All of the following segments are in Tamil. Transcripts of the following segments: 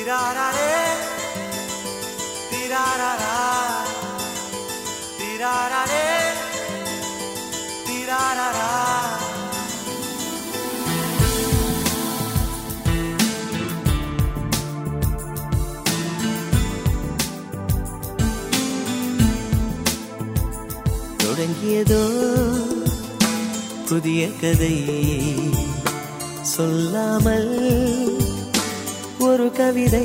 Tirararé, tirarará, tirararé, tirarará. தொடங்கியதோ புதிய கதை சொல்லாமல் ஒரு கவிதை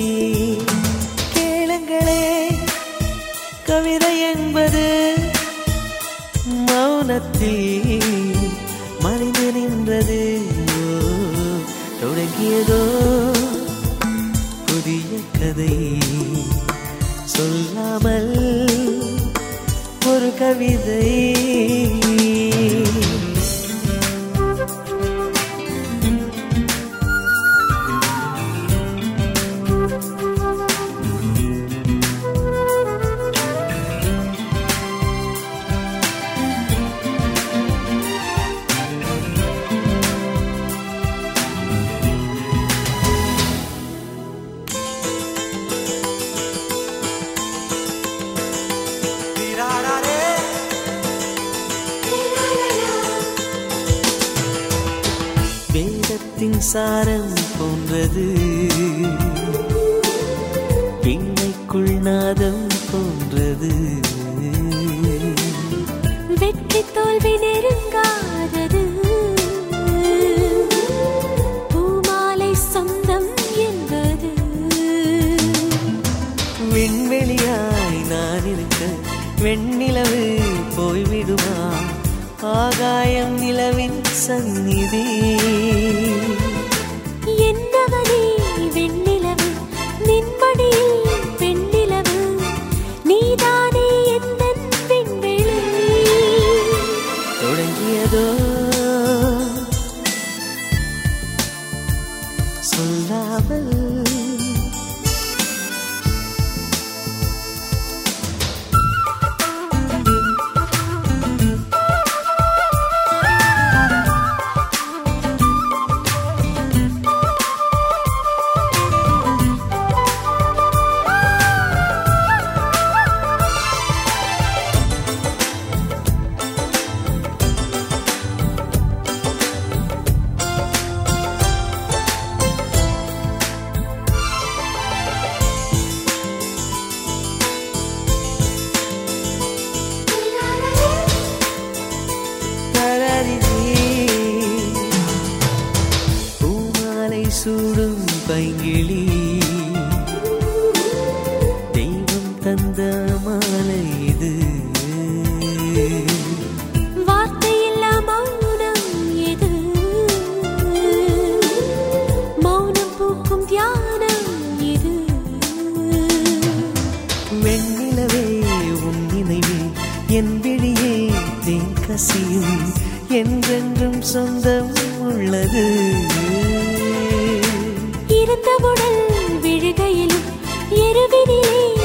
கேளுங்களே கவிதை என்பது மௌனத்தில் மறைந்து நின்றது ஓ, தொடங்கியதோ புதிய கதை சொல்லாமல் ஒரு கவிதை Tirararé, வேதத்தின் சாரம் போன்றது பின்னைக்குள் நாதம் போன்றது வெற்றி தோல்வி நெருங்காதது பூமாலை சொந்தம் என்பது விண்வெளியாய் நான் இருக்க வெண்ணிலவு போய்விடுமா ஆகாயம் நிலவின் சந்நிதி என்னவனே வெண்ணிலவு நின்மடியில் பெண்ணிலவு நீதானே எந்தன் விண்வெளி தொடங்கியதோ சொல்லாமல் தரரிதே பூமாலை சூடும் பைங்கிளி தெய்வம் தந்த மாலை இது வார்த்தையில்லா மௌனம் எது மௌனம் பூக்கும் தியானம் இது வெண்ணிலவே உன் நினைவே என் விழியே தேன் கசியும் என்றென்றும் சொந்தம் உள்ளது இருந்த உடல் விழுகையிலும் எருவினிலே